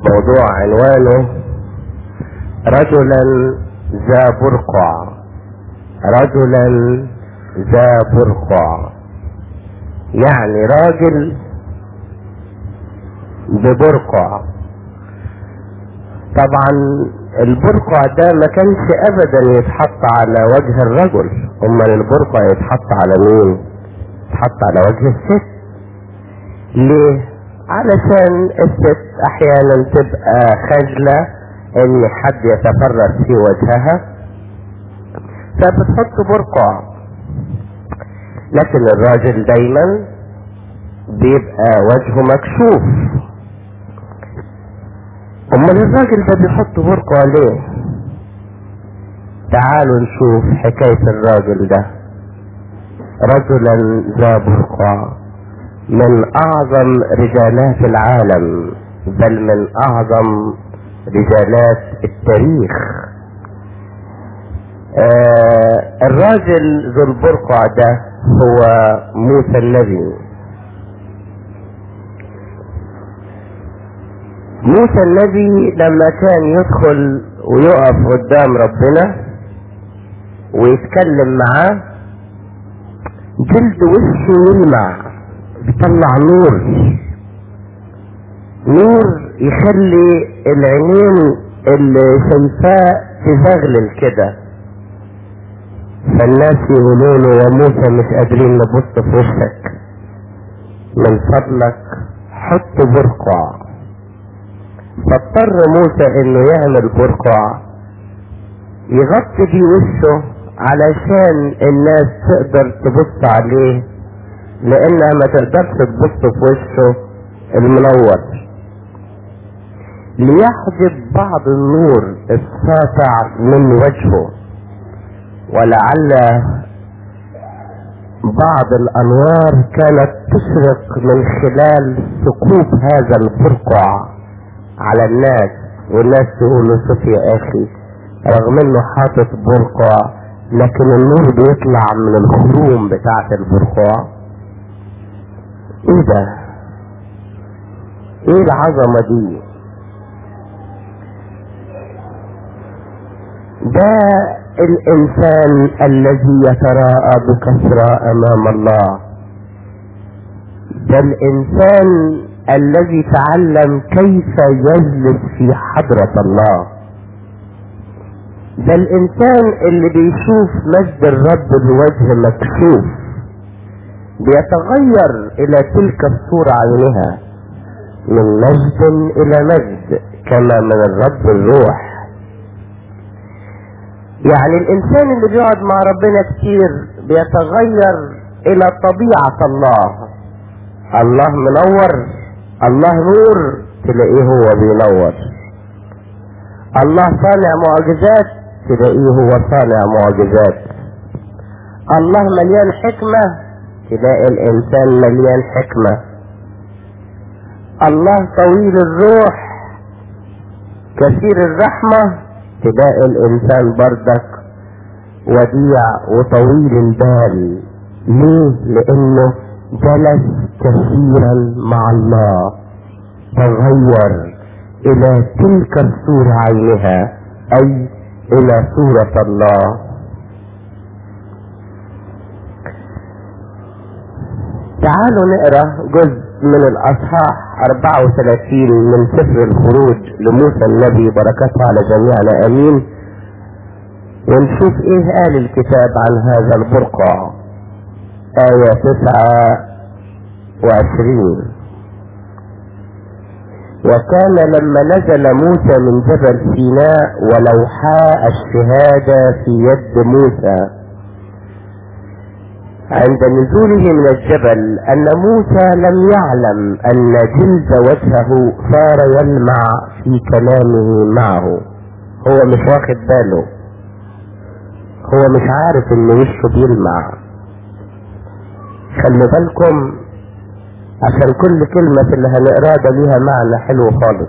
موضوع عنوانه رجلا ذا برقع رجلا ذا برقع يعني راجل ببرقع طبعا البرقع ده ما كانش ابدا يتحط على وجه الرجل امال البرقع يتحط على مين يتحط على وجه الست ليه علشان الست احيانا تبقى خجلة ان حد يتفرج في وجهها فبتحط برقع لكن الراجل دايما بيبقى وجهه مكشوف امال الراجل ده بيحط برقع ليه تعالوا نشوف حكاية الراجل ده رجلا ذا برقع من اعظم رجالات العالم بل من اعظم رجالات التاريخ آه الراجل ذو البرقع ده هو موسى النبي موسى النبي لما كان يدخل ويقف قدام ربنا ويتكلم معاه جلد وشه يلمع بيطلع نور نور يخلي العينين اللي شايفاه تزغلل كده فالناس يقولوا له يا موسى مش قادرين نبص في وشك من فضلك حط برقع فاضطر موسى انه يعمل برقع يغطي بيه وشه علشان الناس تقدر تبص عليه لانها ما تقدرش تبص في وشه المنور ليحجب بعض النور الساطع من وجهه ولعل بعض الانوار كانت تشرق من خلال ثقوب هذا البرقع على الناس والناس يقولوا شوف يا اخي رغم انه حاطط برقع لكن النور بيطلع من الخروم بتاعة البرقع ايه ده ايه العظمة دي ده الانسان الذي يتراءى بكثرة امام الله ده الانسان الذي تعلم كيف يجلس في حضرة الله ده الانسان اللي بيشوف مجد الرب بوجه مكشوف بيتغير الى تلك الصورة عينها من مجد الى مجد كما من الرب الروح يعني الانسان اللي بيقعد مع ربنا كتير بيتغير الى طبيعة الله الله منور الله نور تلاقيه هو بينور الله صانع معجزات تلاقيه هو صانع معجزات الله مليان حكمة تلاقي الانسان مليان حكمة الله طويل الروح كثير الرحمة تلاقي الانسان بردك وديع وطويل البال ليه لانه جلس كثيرا مع الله تغير الى تلك الصورة عينها اي الى صورة الله تعالوا نقرا جزء من الاصحاح 34 من سفر الخروج لموسى النبي بركاته على جميعنا امين ونشوف ايه قال الكتاب عن هذا البرقع آية تسعة وعشرين وكان لما نزل موسى من جبل سيناء ولوحاء الشهادة في يد موسى عند نزوله من الجبل أن موسى لم يعلم أن جلد وجهه صار يلمع في كلامه معه هو مش واخد باله هو مش عارف ان وشه بيلمع خلي بالكم عشان كل كلمة في اللي هنقراه ده ليها معنى حلو خالص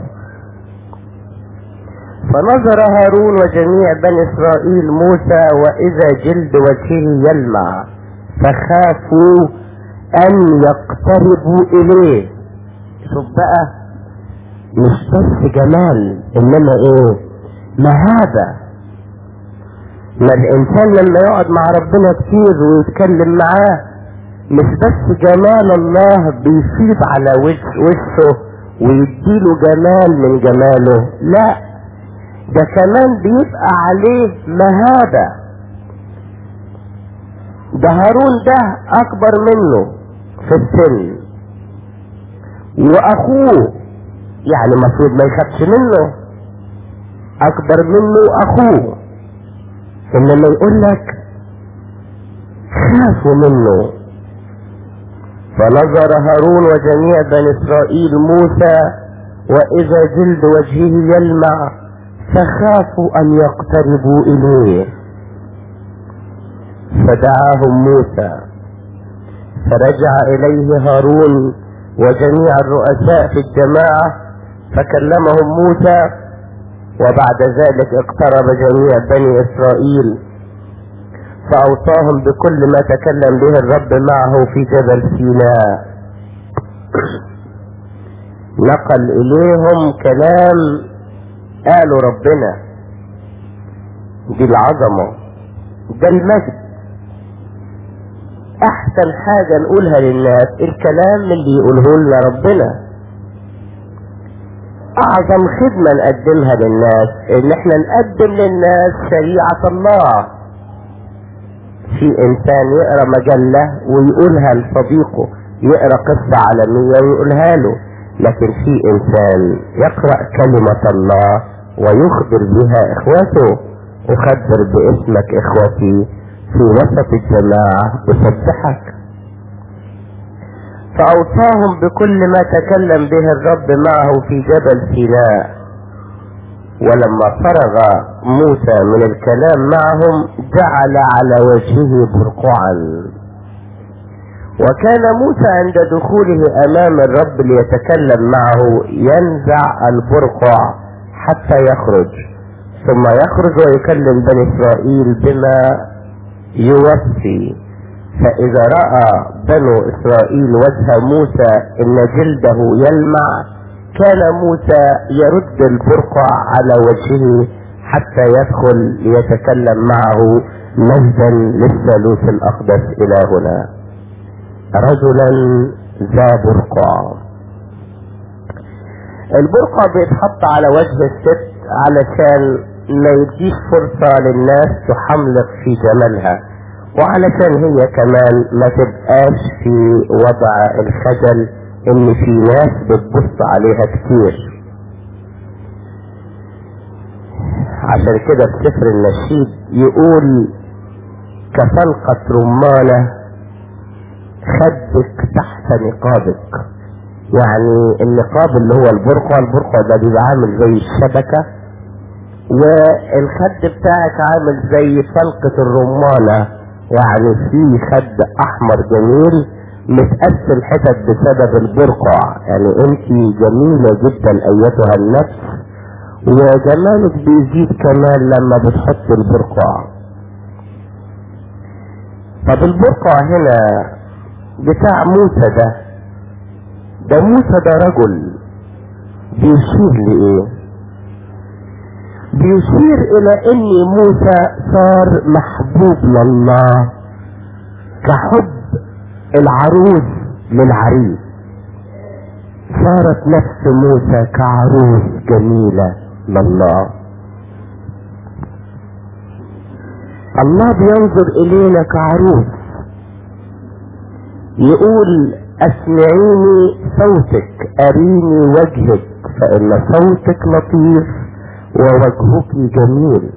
فنظر هارون وجميع بني اسرائيل موسى واذا جلد وجهه يلمع فخافوا ان يقتربوا اليه شوف بقى مش بس جمال انما ايه مهابة ما الانسان لما يقعد مع ربنا كتير ويتكلم معاه مش بس جمال الله بيفيض على وش وشه ويديله جمال من جماله لا ده كمان بيبقى عليه مهابة ده هارون ده اكبر منه في السن واخوه يعني المفروض ما يخافش منه اكبر منه اخوه انما يقول لك خافوا منه فنظر هارون وجميع بني اسرائيل موسى واذا جلد وجهه يلمع فخافوا ان يقتربوا اليه فدعاهم موسى فرجع اليه هارون وجميع الرؤساء في الجماعة فكلمهم موسى وبعد ذلك اقترب جميع بني اسرائيل فاوصاهم بكل ما تكلم به الرب معه في جبل سيناء نقل اليهم كلام قالوا ربنا دي العظمة ده المجد احسن حاجة نقولها للناس الكلام اللي يقوله لنا ربنا اعظم خدمة نقدمها للناس ان احنا نقدم للناس شريعة الله في انسان يقرا مجلة ويقولها لصديقه يقرا قصة عالمية ويقولها له لكن في انسان يقرأ كلمة الله ويخبر بها اخوته اخبر باسمك اخوتي في وسط الجماعة يسبحك فأوصاهم بكل ما تكلم به الرب معه في جبل سيناء ولما فرغ موسى من الكلام معهم جعل على وجهه برقعا وكان موسى عند دخوله امام الرب ليتكلم معه ينزع البرقع حتى يخرج ثم يخرج ويكلم بني اسرائيل بما يوفي فإذا رأى بنو إسرائيل وجه موسى إن جلده يلمع كان موسى يرد البرقع على وجهه حتى يدخل ليتكلم معه مجدا للثالوث الأقدس إلى هنا رجلا ذا برقع البرقع بيتحط على وجه الست علشان ما يديش فرصة للناس تحملق في جمالها وعلشان هي كمان ما تبقاش في وضع الخجل ان في ناس بتبص عليها كتير عشان كده في سفر النشيد يقول كفلقة رمانة خدك تحت نقابك يعني النقاب اللي هو البرقع البرقع ده بيبقى عامل زي الشبكة والخد بتاعك عامل زي فلقة الرمانة يعني في خد احمر جميل متقسم حتت بسبب البرقع يعني انت جميلة جدا ايتها النفس وجمالك بيزيد كمان لما بتحط البرقع طب البرقع هنا بتاع موسى ده ده موسى ده رجل بيشير لايه بيشير الى ان موسى صار محبوب لله كحب العروس للعريس صارت نفس موسى كعروس جميلة لله الله بينظر الينا كعروس يقول اسمعيني صوتك اريني وجهك فان صوتك لطيف ووجهك جميل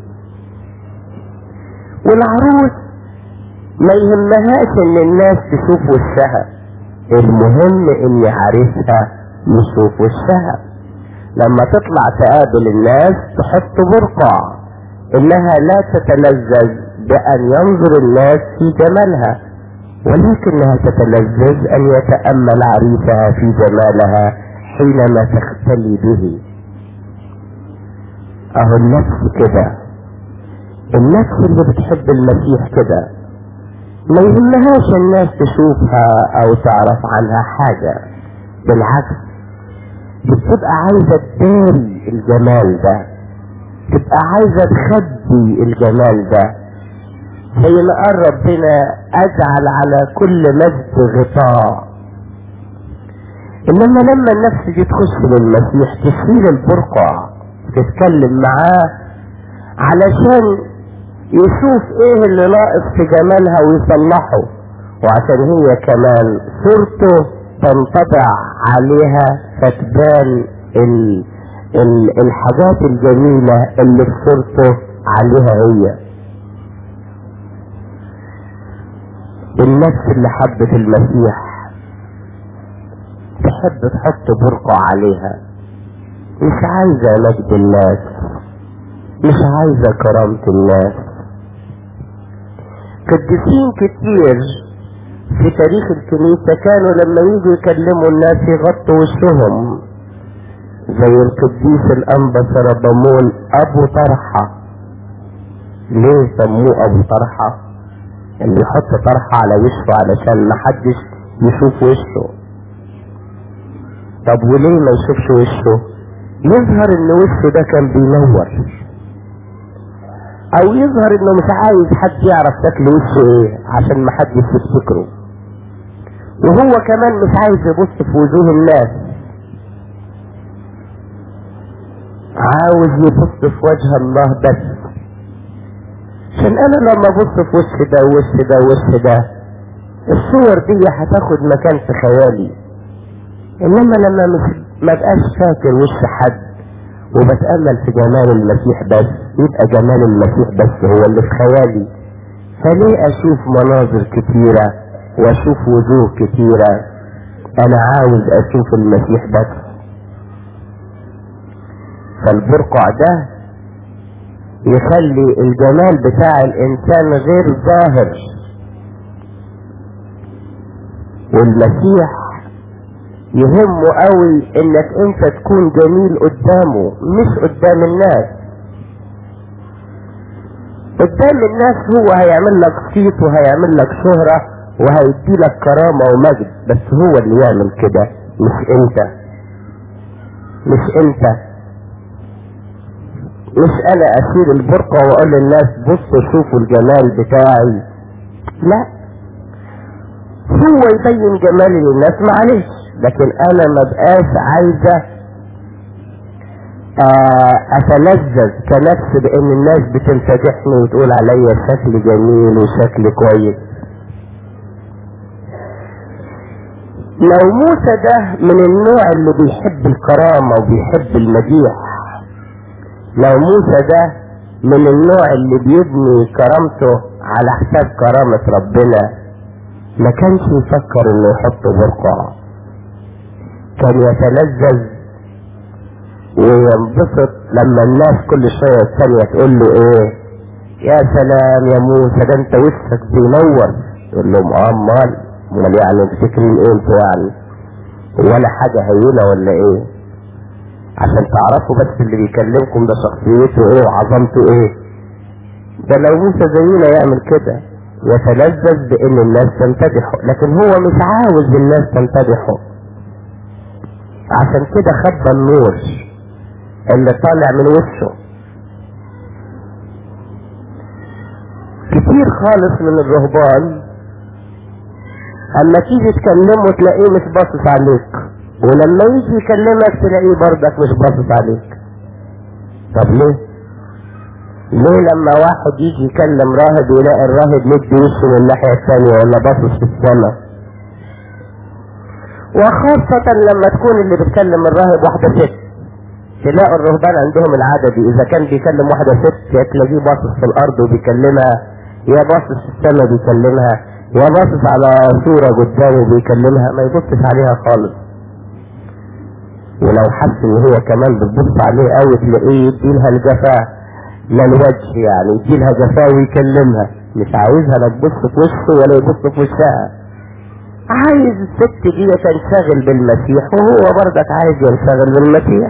والعروس ما يهمهاش ان الناس تشوف وشها المهم ان عريسها يشوف وشها لما تطلع تقابل الناس تحط برقع انها لا تتلذذ بان ينظر الناس في جمالها ولكنها تتلذذ ان يتأمل عريسها في جمالها حينما تختلي به اهو النفس كده النفس اللي بتحب المسيح كده ما يهمهاش الناس تشوفها او تعرف عنها حاجة بالعكس بتبقى عايزة تداري الجمال ده تبقى عايزة تخبي الجمال ده زي ما قال ربنا اجعل على كل مجد غطاء انما لما النفس دي تخش للمسيح تشيل البرقع تتكلم معاه علشان يشوف ايه اللي ناقص في جمالها ويصلحه وعشان هي كمان صورته تنطبع عليها فتبان ال ال الحاجات الجميلة اللي في صورته عليها هي النفس اللي حبت المسيح تحب تحط برقع عليها مش عايزة مجد الناس مش عايزة كرامة الناس قديسين كتير في تاريخ الكنيسة كانوا لما يجوا يكلموا الناس يغطوا وشهم زي القديس الأنبا سربمون أبو طرحة ليه سموه أبو طرحة؟ اللي يحط طرحة على وشه علشان محدش يشوف وشه طب وليه ما يشوفش وشه يظهر ان وشه ده كان بينور او يظهر انه مش عايز حد يعرف شكل وشه ايه عشان محدش يفتكره وهو كمان مش عايز يبص في وجوه الناس عاوز يبص في وجه الله بس عشان انا لما ابص في وش ده ووش ده ووش ده الصور دي هتاخد مكان في خيالي انما لما مش ما بقاش فاكر وش حد وبتأمل في جمال المسيح بس يبقى جمال المسيح بس هو اللي في خيالي فليه اشوف مناظر كتيرة واشوف وجوه كتيرة انا عاوز اشوف المسيح بس فالبرقع ده يخلي الجمال بتاع الانسان غير ظاهر والمسيح يهمه قوي انك انت تكون جميل قدامه مش قدام الناس قدام الناس هو هيعمل لك صيت وهيعمل لك شهرة وهيدي لك كرامة ومجد بس هو اللي يعمل كده مش انت مش انت مش انا اشيل البرقع واقول للناس بصوا شوفوا الجمال بتاعي لا هو يبين جمالي للناس معلش لكن انا ما بقاش عايزة اتلذذ كنفس بان الناس بتمتدحني وتقول عليا شكل جميل وشكل كويس لو موسى ده من النوع اللي بيحب الكرامة وبيحب المديح لو موسى ده من النوع اللي بيبني كرامته على حساب كرامة ربنا ما كانش يفكر انه يحط برقع كان يتلذذ وينبسط لما الناس كل شوية ثانية تقول له ايه يا سلام يا موسى ده انت وشك بينور يقول لهم اه امال امال يعني تفتكرين ايه انتوا يعني ولا حاجة هينة ولا ايه عشان تعرفوا بس اللي بيكلمكم ده شخصيته ايه وعظمته ايه ده لو موسى زينا يعمل كده يتلذذ بان الناس تمتدحه لكن هو مش عاوز الناس تمتدحه عشان كده خبى النور اللي طالع من وشه كتير خالص من الرهبان اما تيجي تكلمه تلاقيه مش باصص عليك ولما يجي يكلمك تلاقيه برضك مش باصص عليك طب ليه ليه لما واحد يجي يكلم راهب يلاقي الراهب مدي وشه من الناحية الثانية ولا باصص في السماء وخاصة لما تكون اللي بتكلم الراهب واحدة ست تلاقوا الرهبان عندهم العادة دي إذا كان بيكلم واحدة ست تلاقيه باصص في الأرض وبيكلمها يا باصص في السماء بيكلمها يا باصص على صورة قدامه بيكلمها ما يبصش عليها خالص ولو حس ان هي كمان بتبص عليه قوي تلاقيه يديلها الجفاء لا الوجه يعني يديلها جفاء ويكلمها مش عاوزها لا تبص في وشه ولا يبص في وشها عايز الست دي تنشغل بالمسيح وهو برضك عايز ينشغل بالمسيح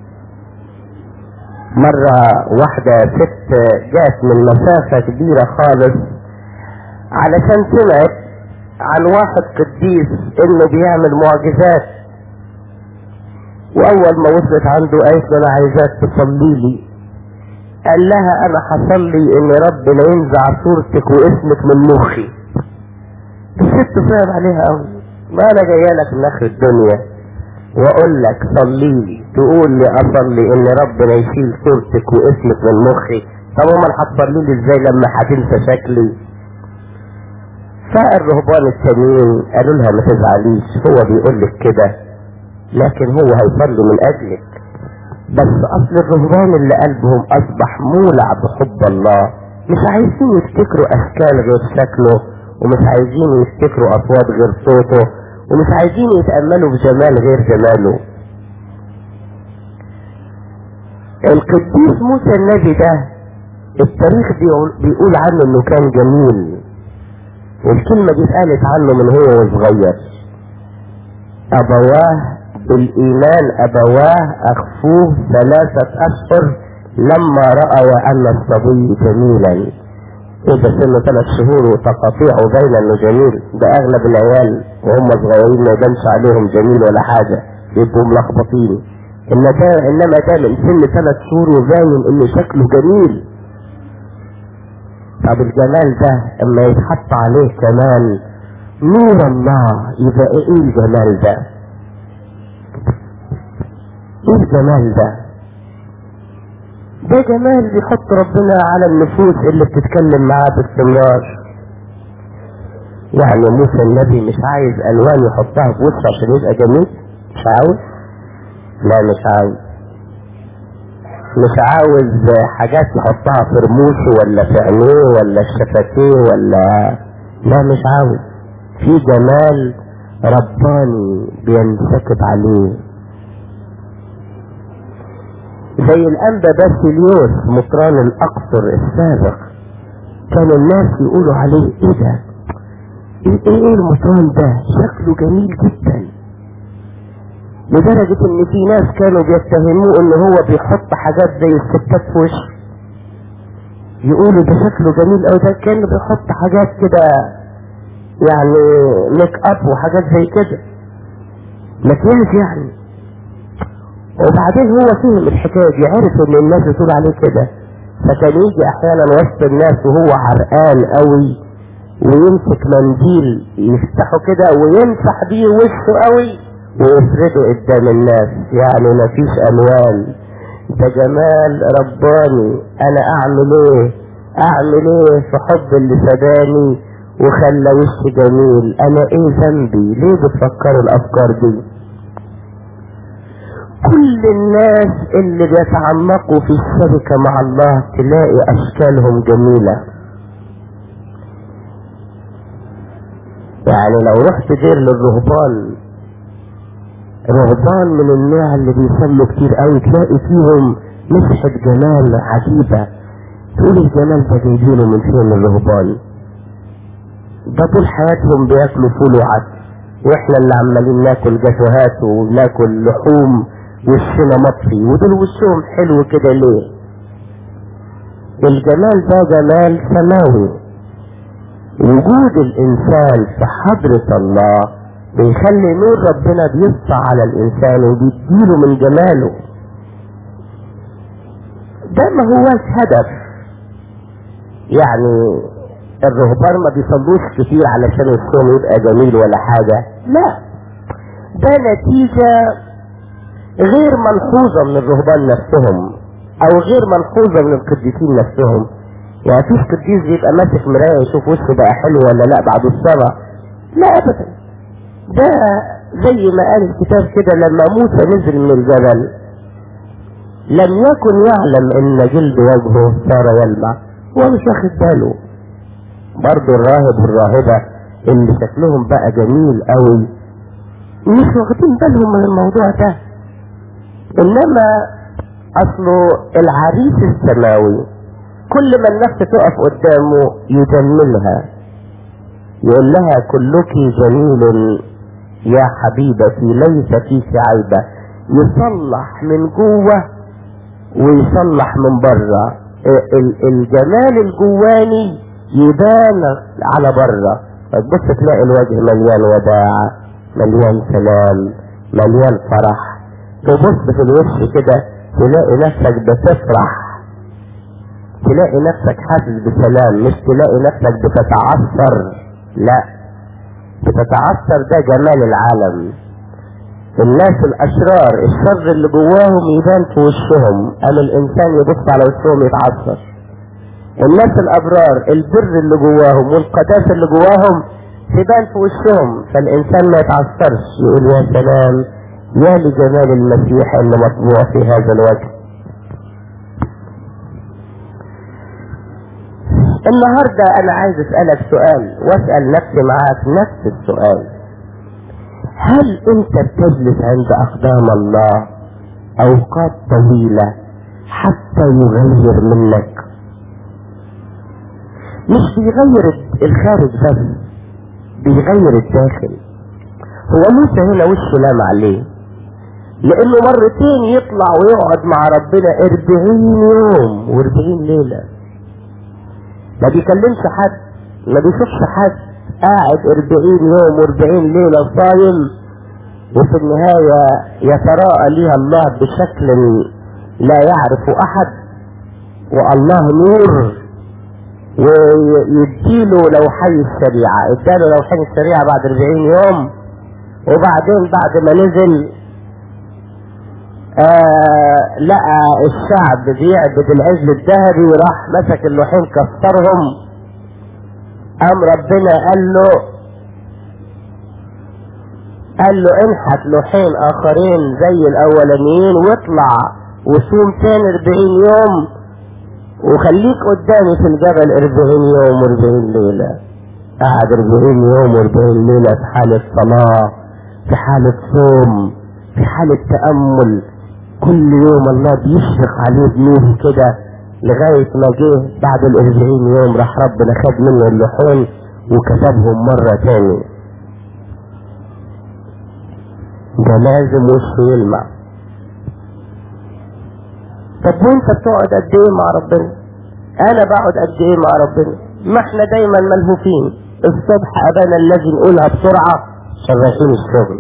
مرة واحدة ست جات من مسافة كبيرة خالص علشان سمعت عن واحد قديس انه بيعمل معجزات واول ما وصلت عنده قالت له انا عايزاك تصلي لي قال لها انا هصلي ان ربنا ينزع صورتك واسمك من مخي الست صعب عليها قوي ما انا جايه لك من اخر الدنيا واقول لك صلي لي تقول لي اصلي ان ربنا يشيل صورتك واسمك من مخي طب امال هتصلي لي ازاي لما هتنسى شكلي فالرهبان التانيين قالوا لها ما تزعليش هو بيقول لك كده لكن هو هيصلي من اجلك بس اصل الرهبان اللي قلبهم اصبح مولع بحب الله مش عايزين يفتكروا اشكال غير شكله ومش عايزين يفتكروا اصوات غير صوته ومش عايزين يتأملوا بجمال غير جماله القديس موسى النبي ده التاريخ بيقول, بيقول عنه انه كان جميل والكلمة دي اتقالت عنه من هو وصغير ابواه بالايمان ابواه اخفوه ثلاثة اشهر لما رأوا ان الصبي جميلا ايه ده سنه ثلاث شهور وتقاطيع وباين انه جميل ده اغلب العيال وهم صغيرين ما يبانش عليهم جميل ولا حاجة بيبقوا ملخبطين إن ده انما ده من سن ثلاث شهور وباين ان شكله جميل طب الجمال ده اما يتحط عليه كمان نور الله يبقى ايه الجمال ده ايه الجمال ده ده جمال بيحط ربنا على النفوس اللي بتتكلم معاه باستمرار يعني موسى النبي مش عايز الوان يحطها في وشه عشان يبقى جميل مش عاوز لا مش عاوز مش عاوز حاجات يحطها في رموشه ولا في عينيه ولا في شفتيه ولا لا مش عاوز في جمال رباني بينسكب عليه زي الأنبا باسيليوس مطران الأقصر السابق كان الناس يقولوا عليه ايه ده ايه ايه المطران ده شكله جميل جدا لدرجة ان في ناس كانوا بيتهموه ان هو بيحط حاجات زي الستات في وشه يقولوا ده شكله جميل اوي ده كان بيحط حاجات كده يعني ميك اب وحاجات زي كده ما كانش يعني وبعدين هو فهم الحكاية دي عرف ان الناس بتقول عليه كده فكان يجي احيانا وسط الناس وهو عرقان قوي ويمسك منديل يفتحه كده ويمسح بيه وشه قوي ويفرده قدام الناس يعني مفيش الوان ده جمال رباني انا اعمل ايه اعمل ايه في حب اللي فداني وخلى وشي جميل انا ايه ذنبي ليه بتفكروا الافكار دي كل الناس اللي بيتعمقوا في الشركة مع الله تلاقي اشكالهم جميلة يعني لو رحت دير للرهبان رهبان من النوع اللي بيصلوا كتير قوي تلاقي فيهم مسحة جمال عجيبة تقول الجمال ده جايبينه من فين الرهبان ده طول حياتهم بياكلوا فول وعدس واحنا اللي عمالين ناكل جاتوهات وناكل لحوم وشنا مطفي ودول وشهم حلو كده ليه الجمال ده جمال سماوي وجود الانسان في حضرة الله بيخلي نور ربنا بيسطع على الانسان وبيديله من جماله ده ما هوش هدف يعني الرهبان ما بيصلوش كتير علشان الصوم يبقى جميل ولا حاجة لا ده نتيجة غير ملحوظة من الرهبان نفسهم او غير ملحوظة من القديسين نفسهم يعني فيش قديس بيبقى ماسك مراية يشوف وشه بقى حلو ولا لا بعد الصلاة لا ابدا ده زي ما قال الكتاب كده لما موسى نزل من الجبل لم يكن يعلم ان جلد وجهه صار يلمع هو مش واخد باله برضه الراهب والراهبة اللي شكلهم بقى جميل قوي مش واخدين بالهم من الموضوع ده انما اصله العريس السماوي كل ما النفس تقف قدامه يجملها يقول لها كلك جميل يا حبيبتي ليس فيك عيبة يصلح من جوه ويصلح من بره الجمال الجواني يبان على بره فتبص تلاقي الوجه مليان وداع مليان سلام مليان فرح تبص في الوش كده تلاقي نفسك بتفرح تلاقي نفسك حاسس بسلام مش تلاقي نفسك بتتعثر لا بتتعثر ده جمال العالم الناس الاشرار الشر اللي جواهم يبان في وشهم اما الانسان يبص على وشهم يتعثر الناس الابرار البر اللي جواهم والقداسه اللي جواهم تبان في وشهم فالانسان ما يتعثرش يقول يا سلام يا لجمال المسيح اللي مطبوع في هذا الوجه النهاردة انا عايز اسألك سؤال واسأل نفسي معاك نفس السؤال هل انت بتجلس عند اقدام الله اوقات طويلة حتى يغير منك مش بيغير الخارج بس بيغير الداخل هو موسى هنا وشه لام عليه لانه مرتين يطلع ويقعد مع ربنا اربعين يوم واربعين ليلة ما بيكلمش حد ما بيشوفش حد قاعد اربعين يوم واربعين ليلة صايم وفي النهاية يتراءى ليها الله بشكل لا يعرف احد والله نور ويديله لوحي الشريعة اداله لوحي الشريعة بعد 40 يوم وبعدين بعد ما نزل آه لقى الشعب بيعبد العجل الذهبي راح مسك اللوحين كسرهم قام ربنا قال له قال له انحت لوحين اخرين زي الاولانيين واطلع وصوم تاني 40 يوم وخليك قدامي في الجبل 40 يوم و40 ليلة قعد 40 يوم و40 ليلة في حالة صلاة في حالة صوم في حالة تأمل كل يوم الله بيشفق عليه بنور كده لغاية ما جه بعد الأربعين يوم راح ربنا خد منه اللحون وكتبهم مرة تاني ده لازم وشه يلمع طب وانت بتقعد قد ايه مع ربنا انا بقعد قد ايه مع ربنا ما احنا دايما ملهوفين الصبح ابانا الذي نقولها بسرعة شغالين الشغل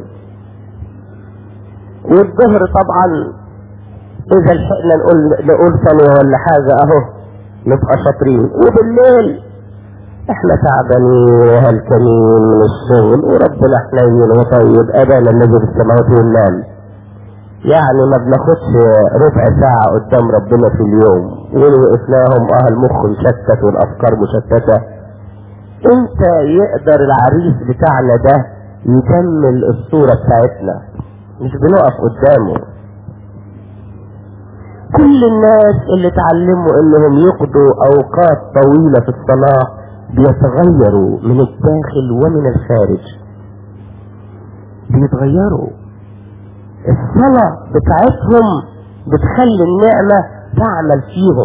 والظهر طبعا اذا لحقنا نقول نقول ثانية ولا حاجة اهو نبقى شاطرين وبالليل احنا تعبانين وهلكانين من الشغل وربنا حنين وطيب ابانا الذي في السماوات والنام يعني ما بناخدش ربع ساعة قدام ربنا في اليوم وقفناهم اه المخ مشتت والافكار مشتتة انت يقدر العريس بتاعنا ده يكمل الصورة بتاعتنا مش بنقف قدامه كل الناس اللي اتعلموا انهم يقضوا اوقات طويلة في الصلاة بيتغيروا من الداخل ومن الخارج بيتغيروا الصلاة بتاعتهم بتخلي النعمة تعمل فيهم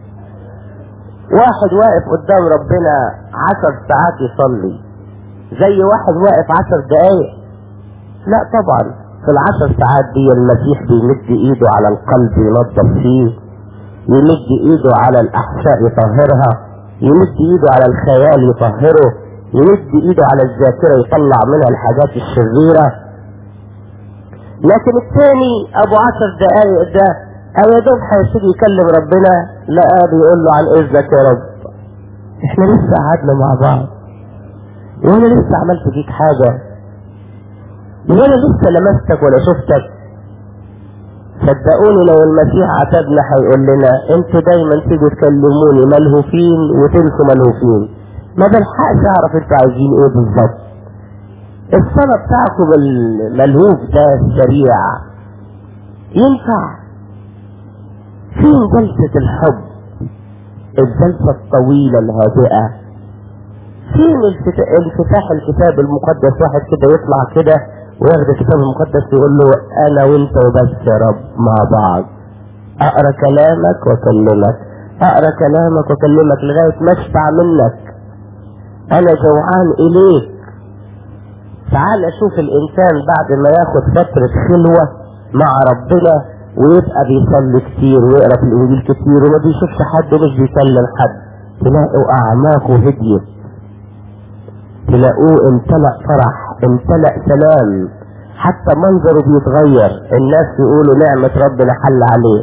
واحد واقف قدام ربنا عشر ساعات يصلي زي واحد واقف عشر دقايق لا طبعا في العشر ساعات دي المسيح بيمد ايده على القلب ينظف فيه يمد ايده على الاحشاء يطهرها يمد ايده على الخيال يطهره يمد ايده على الذاكرة يطلع منها الحاجات الشريرة لكن الثاني ابو عشر دقايق ده او يا دوب هيبتدي يكلم ربنا لقى بيقول له عن اذنك يا رب احنا لسه قعدنا مع بعض وانا لسه عملت فيك حاجة وانا لسه لمستك ولا شفتك صدقوني لو المسيح عتبنا هيقول لنا انتوا دايما تيجوا تكلموني ملهوفين وتنسوا ملهوفين ما بلحقش اعرف انتوا عايزين ايه بالظبط الصلاة بتاعكم الملهوف ده السريع ينفع فين جلسة الحب الجلسة الطويلة الهادئة فين انفتاح الكتاب المقدس واحد كده يطلع كده وياخد الكتاب المقدس يقول له انا وانت وبس يا رب مع بعض اقرا كلامك واكلمك اقرا كلامك واكلمك لغايه ما اشبع منك انا جوعان اليك تعال شوف الانسان بعد ما ياخد فترة خلوة مع ربنا ويبقى بيصلي كتير ويقرا في الانجيل كتير وما بيشوفش حد ومش بيكلم حد تلاقوا اعماقه هديت تلاقوه امتلأ فرح امتلأ سلام حتى منظره بيتغير الناس يقولوا نعمة ربنا حل عليه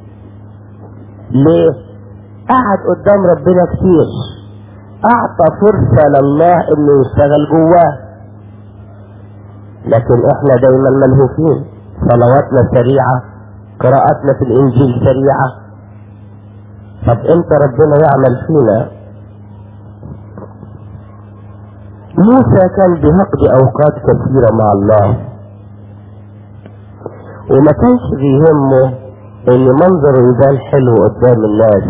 ليه قعد قدام ربنا كتير اعطى فرصة لله انه يشتغل جواه لكن احنا دايما ملهوفين صلواتنا سريعة قراءاتنا في الانجيل سريعة طب امتى ربنا يعمل فينا موسى كان بيقضي اوقات كثيرة مع الله وما كانش بيهمه ان منظره يبان حلو قدام الناس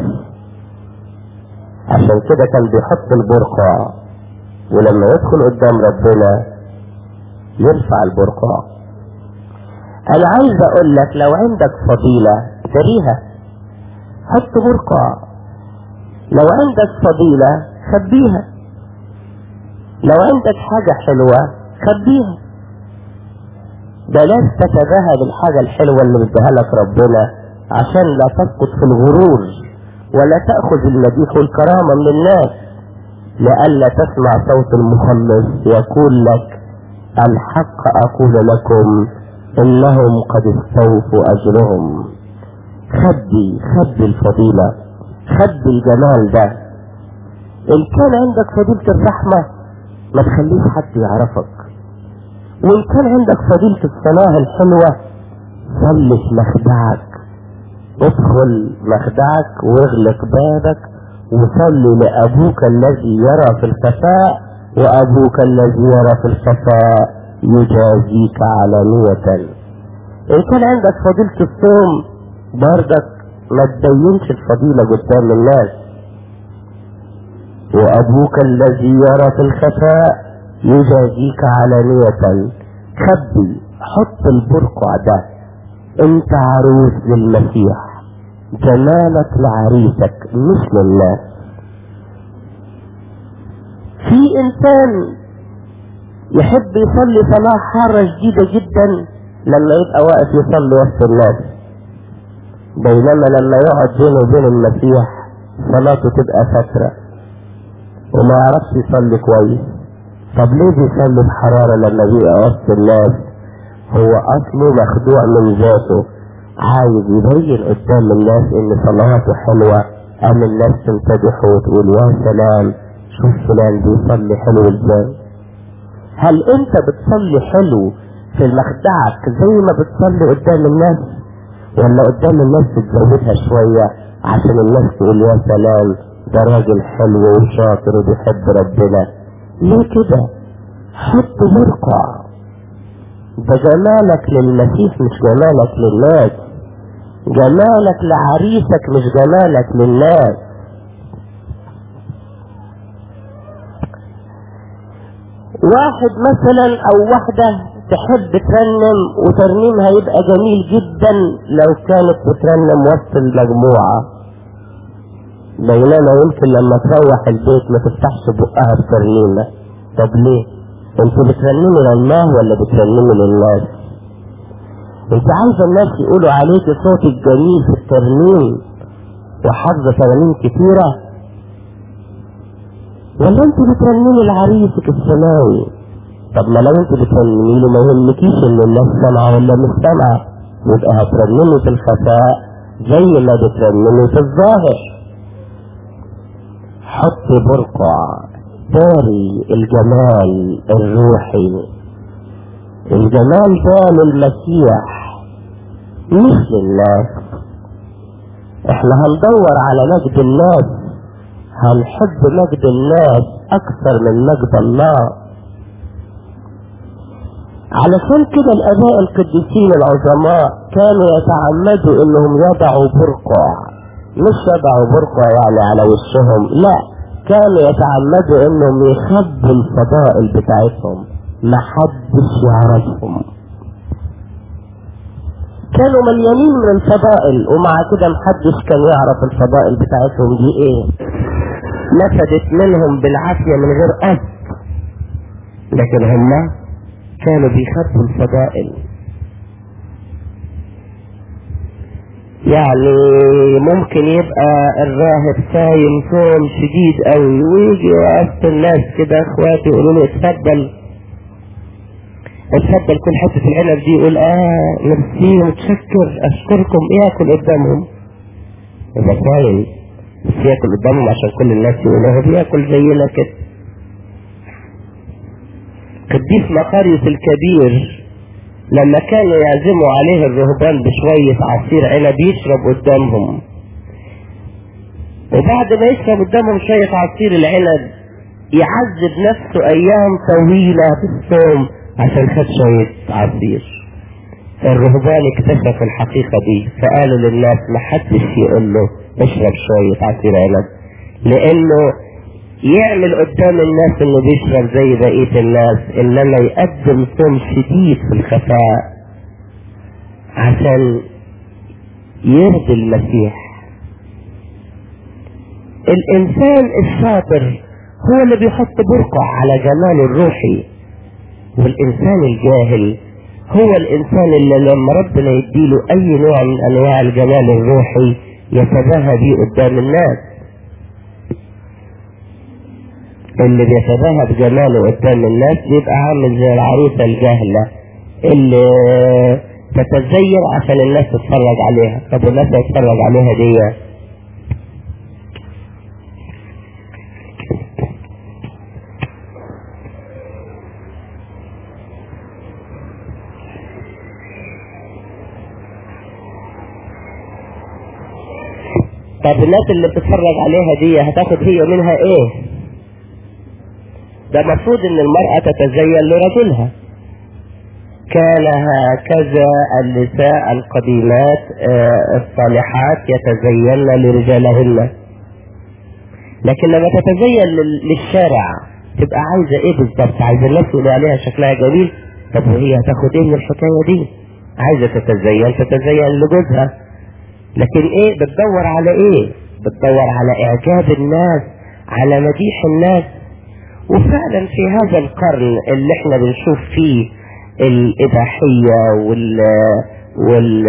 عشان كده كان بيحط البرقع ولما يدخل قدام ربنا يرفع البرقع انا عايز اقول لك لو عندك فضيلة دريها حط برقع لو عندك فضيلة خبيها لو عندك حاجة حلوة خبيها بلاش تتباهى بالحاجة الحلوة اللي مديها لك ربنا عشان لا تسقط في الغرور ولا تأخذ المديح والكرامة من الناس لئلا تسمع صوت المخلص يقول لك الحق أقول لكم إنهم قد استوفوا أجرهم خبي خبي الفضيلة خبي الجمال ده إن كان عندك فضيلة الرحمة ما تخليش حد يعرفك وإن كان عندك فضيلة الصلاة الحلوة صلي في مخدعك ادخل مخدعك واغلق بابك وصلي لأبوك الذي يرى في الخفاء وأبوك الذي يرى في الخفاء يجازيك علانية إن كان عندك فضيلة الصوم بردك ما تبينش الفضيلة قدام الناس وأبوك الذي يرى في الخفاء يجازيك علانية خبي حط البرقع ده انت عروس للمسيح جمالك لعريسك مش للناس في انسان يحب يصلي صلاة حارة شديدة جدا لما يبقى واقف يصلي وسط الناس بينما لما يقعد بينه وبين المسيح صلاته تبقى فترة وما يعرفش يصلي كويس طب ليه بيصلي بحرارة لما بيبقى وسط الناس هو اصله مخدوع من ذاته عايز يبين قدام الناس ان صلاته حلوة ام الناس تمتدحه وتقول يا سلام شوف فلان بيصلي حلو ازاي هل انت بتصلي حلو في مخدعك زي ما بتصلي قدام الناس ولا قدام الناس تزودها شوية عشان الناس تقول يا سلام ده راجل حلو وشاطر وبيحب ربنا ليه كده حط مرقع ده جمالك للمسيح مش جمالك للناس جمالك لعريسك مش جمالك للناس واحد مثلا او واحدة تحب ترنم وترنيمها يبقى جميل جدا لو كانت بترنم وسط المجموعة بينما يمكن لما تروح البيت ما تفتحش بقها بترنيمة طب ليه انتوا بترنموا لله ولا بترنموا للناس انت عايزه الناس يقولوا عليك صوتك جميل في الترنيم وحافظه ترانيم كتيره ولا انت بترنمي لعريسك السماوي طب ما لو انت بترنمي له ما يهمكيش ان الناس سامعه ولا مش سامعه يبقى هترنمي في الخفاء زي ما بترنمي في الظاهر حط برقع داري الجمال الروحي الجمال ده للمسيح مش للناس احنا هندور على مجد الناس هنحب مجد الناس اكثر من مجد الله علشان كده الاباء القديسين العظماء كانوا يتعمدوا انهم يضعوا برقع مش يضعوا برقع يعني على وشهم لا كانوا يتعمدوا انهم يخبوا الفضائل بتاعتهم محدش يعرفهم كانوا مليانين من الفضائل ومع كده محدش كان يعرف الفضائل بتاعتهم دي ايه نفدت منهم بالعافية من غير قصد لكن هم كانوا بيخبوا الفضائل يعني ممكن يبقى الراهب صايم صوم شديد قوي ويجي وسط الناس كده اخواتي يقولوا له اتفضل اتفضل كل حتة العنب دي يقول اه ميرسي متشكر اشكركم ياكل قدامهم يبقى كويس بس ياكل قدامهم عشان كل الناس يقولوا هو بياكل زينا كده قديس مقاريوس الكبير لما كانوا يعزموا عليه الرهبان بشوية عصير عنب يشرب قدامهم وبعد ما يشرب قدامهم شوية عصير العنب يعذب نفسه ايام طويلة بالصوم عشان خد شوية عصير الرهبان اكتشفوا الحقيقة دي فقالوا للناس ما حدش يقول له اشرب شوية عصير عنب لانه يعمل قدام الناس انه بيشرب زي بقية الناس انما يقدم صوم شديد في الخفاء عشان يرضي المسيح الانسان الشاطر هو اللي بيحط برقع على جماله الروحي والانسان الجاهل هو الانسان اللي لما ربنا يديله اي نوع من انواع الجمال الروحي يتباهى بيه قدام الناس اللي بيتباهى بجماله قدام الناس بيبقى عامل زي العروسة الجاهلة اللي تتزين عشان الناس تتفرج عليها طب والناس تتفرج عليها دي طب الناس اللي بتتفرج عليها دي هتاخد هي منها ايه ده المفروض ان المرأة تتزين لرجلها كان هكذا النساء القديمات آه، الصالحات يتزين لرجالهن لكن لما تتزين لل- للشارع تبقى عايزة ايه بالظبط عايزة الناس يقولوا عليها شكلها جميل طب وهي هتاخد ايه من الحكاية دي عايزة تتزين تتزين لجوزها لكن ايه بتدور على ايه بتدور على اعجاب الناس على مديح الناس وفعلا في هذا القرن اللي احنا بنشوف فيه الاباحية وال وال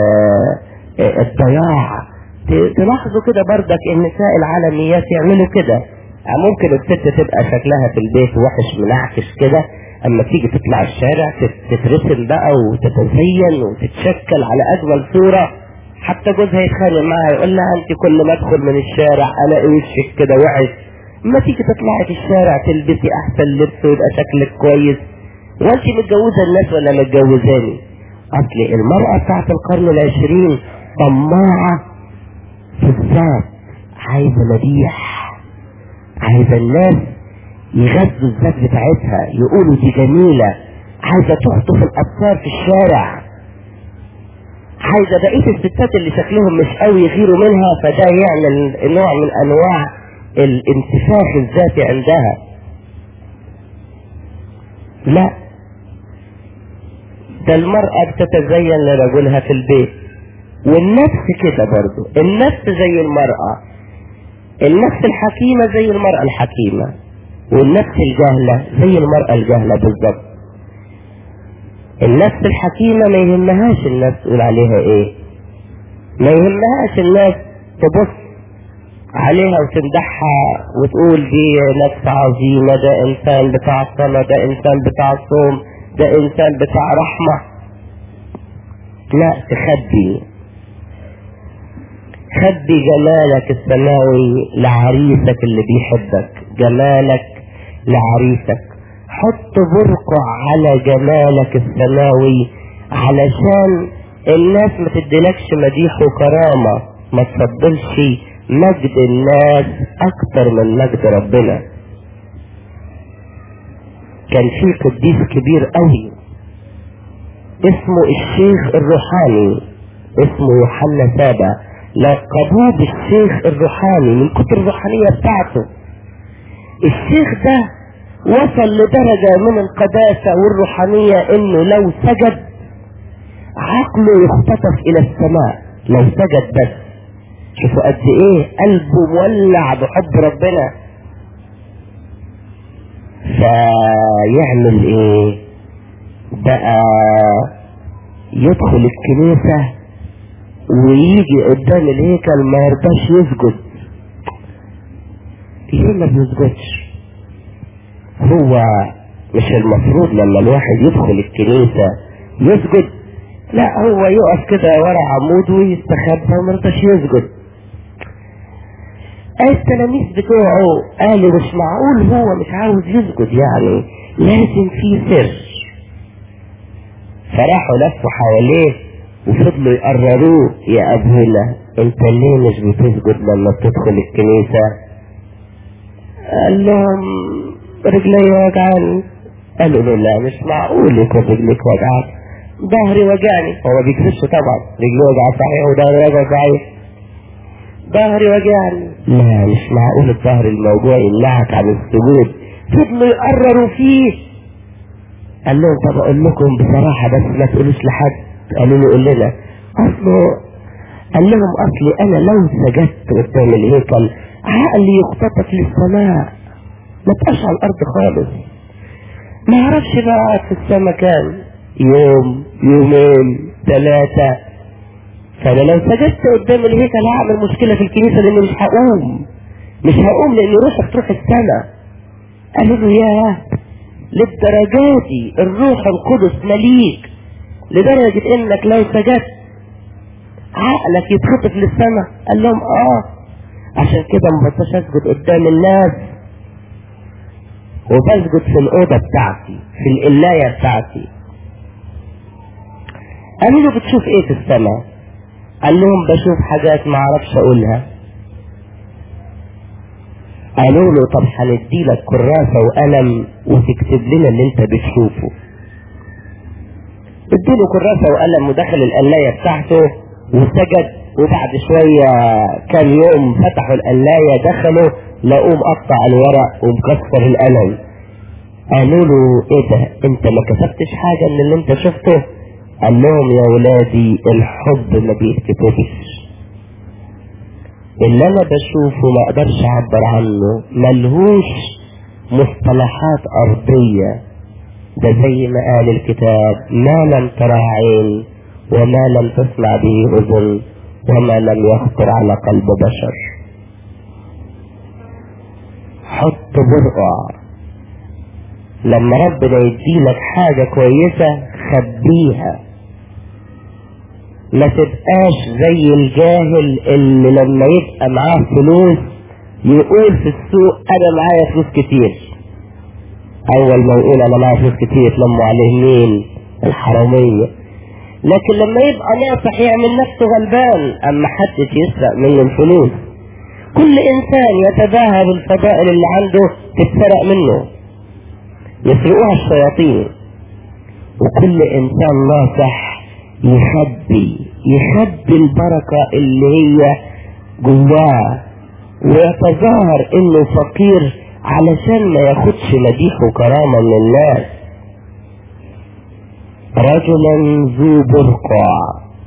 الضياع ت- تلاحظوا كده بردك النساء العالميات يعملوا كده ممكن الست تبقى شكلها في البيت وحش منعكش كده اما تيجي تطلع الشارع تت- تترسم بقى وتتزين وتتشكل على اجمل صورة حتى جوزها يتخانق معاها يقول لها انت كل ما ادخل من الشارع الاقي وشك كده وحش ما تيجي تطلعي في الشارع تلبسي احسن لبس ويبقى شكلك كويس وانت متجوزه الناس ولا متجوزاني اصل المرأة بتاعت القرن العشرين طماعة في الذات عايزة مديح عايزة الناس يغذوا الذات بتاعتها يقولوا دي جميلة عايزة تخطف الأبصار في الشارع عايزة بقية الستات اللي شكلهم مش قوي يغيروا منها فده يعمل نوع من أنواع الانتفاخ الذاتي عندها لا ده المرأة بتتزين لرجلها في البيت والنفس كده برضو النفس زي المرأة النفس الحكيمة زي المرأة الحكيمة والنفس الجاهلة زي المرأة الجاهلة بالظبط النفس الحكيمة ما يهمهاش الناس تقول عليها ايه ما يهمهاش الناس تبص عليها وتمدحها وتقول دي نفس عظيمة ده انسان بتاع الصلاة ده انسان بتاع الصوم ده انسان بتاع رحمة لا تخبي خبي جمالك السماوي لعريسك اللي بيحبك جمالك لعريسك حط برقع على جمالك السماوي علشان الناس ما تديلكش مديح وكرامة ما تفضلش مجد الناس اكتر من مجد ربنا كان في قديس كبير قوي اسمه الشيخ الروحاني اسمه يوحنا سابا لقبوه بالشيخ الروحاني من كتر الروحانية بتاعته الشيخ ده وصل لدرجة من القداسة والروحانية انه لو سجد عقله يختطف الى السماء لو سجد بس شوفوا قد ايه قلبه مولع بحب ربنا فيعمل ايه بقى يدخل الكنيسة ويجي قدام الهيكل ما يرضاش يسجد ليه ما بيسجدش هو مش المفروض لما الواحد يدخل الكنيسة يسجد لا هو يقف كده ورا عمود ويستخبى ومرضاش يسجد التلاميذ بتوعه قالوا مش معقول هو مش عاوز يسجد يعني لازم في سر فراحوا لفوا حواليه وفضلوا يقرروه يا ابونا انت ليه مش بتسجد لما بتدخل الكنيسة قال لهم رجلي وجعاني قالوا له لا مش معقول يكون رجليك وجعان ظهري وجعني هو ما بيكذبش طبعا رجلي وجعان صحيح وظهري وجع صحيح ظهري وجعني لا مش معقول الظهر الموجوع يمنعك عن السجود فضلوا يقرروا فيه قال لهم طب اقول لكم بصراحة بس ما تقولوش لحد قالوا له قول لنا اصله قال لهم اصلي انا لو سجدت قدام الهيكل عقلي يختطف للسماء ما تبقاش على الارض خالص ما اعرفش بقى في السماء كام يوم يومين ثلاثة فانا لو سجدت قدام الهيكل هعمل مشكلة في الكنيسة لاني مش هقوم مش هقوم لان روحك تروح السماء قالوا له ياه للدرجة دي الروح القدس مليك لدرجة انك لو سجدت عقلك يتخطف للسماء قال لهم اه عشان كده ما بطلش اسجد قدام الناس وبسجد في الأوضة بتاعتي في القلاية بتاعتي قالوا له بتشوف ايه في السماء قال لهم بشوف حاجات ما اعرفش اقولها قالوا له طب هندي لك كراسة وقلم وتكتب لنا اللي انت بتشوفه اديله كراسة وقلم ودخل القلاية بتاعته وسجد وبعد شوية كام يوم فتحوا القلاية دخلوا لقوه مقطع الورق ومكسر القلم قالوا له ايه ده انت ما كتبتش حاجة من اللي انت شفته قال لهم يا ولادي الحب ما بيتكتبش اللي انا بشوفه ما اقدرش اعبر عنه ملهوش مصطلحات ارضية ده زي ما قال الكتاب ما لم ترى عين وما لم تسمع به اذن وما لم يخطر على قلب بشر حط برقع لما ربنا يديلك حاجة كويسة خبيها ما تبقاش زي الجاهل اللي لما يبقى معاه فلوس يقول في السوق انا معايا فلوس كتير اول ما يقول انا معايا فلوس كتير لموا عليه مين الحرامية لكن لما يبقى ناصح يعمل نفسه غلبان اما حدش يسرق منه الفلوس كل انسان يتباهى بالفضائل اللي عنده تتسرق منه يسرقوها الشياطين وكل انسان ناصح يخبي يخبي البركة اللي هي جواه ويتظاهر انه فقير علشان ما ياخدش مديح وكرامة من الناس رجلا ذو برقع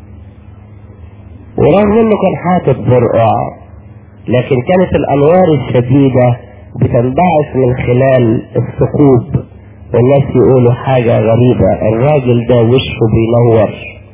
ورغم انه كان حاطط برقع لكن كانت الانوار الشديدة بتنبعث من خلال الثقوب والناس يقولوا حاجة غريبة الراجل ده وشه بينور